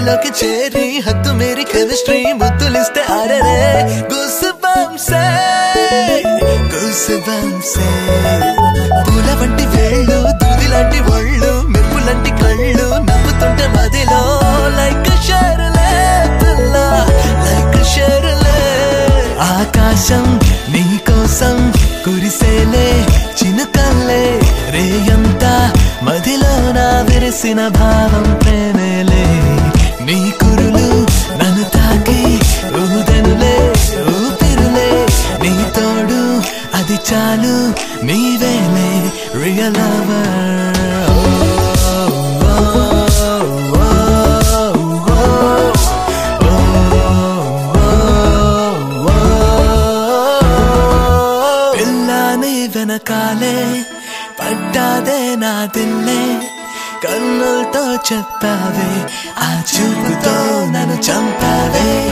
గుండెలోకి చేరి హద్దు Mary chemistry ముద్దులిస్తే అరరే గుసబంసే గుసబంసే పూల వంటి వేళ్ళు దూది లాంటి ఒళ్ళు మెరుపు లాంటి కళ్ళు నవ్వుతుంటే మదిలో లైక్ షర్లే పిల్ల లైక్ షర్లే ఆకాశం నీ కోసం కురిసేలే చినుకల్లే రేయంతా మదిలో నా విరిసిన భావం ప్రేమేలే నీ కురులు నన్ను తాకి ఊదెనులే ఊపిరులే నీ తోడు అది చాలు నీవేలే రియల్ పిల్లని వెనకాలే పడ్డాదే నా దిల్లే కన్నులతో చెప్పావే ఆ చూపుతో నన్ను చంపావే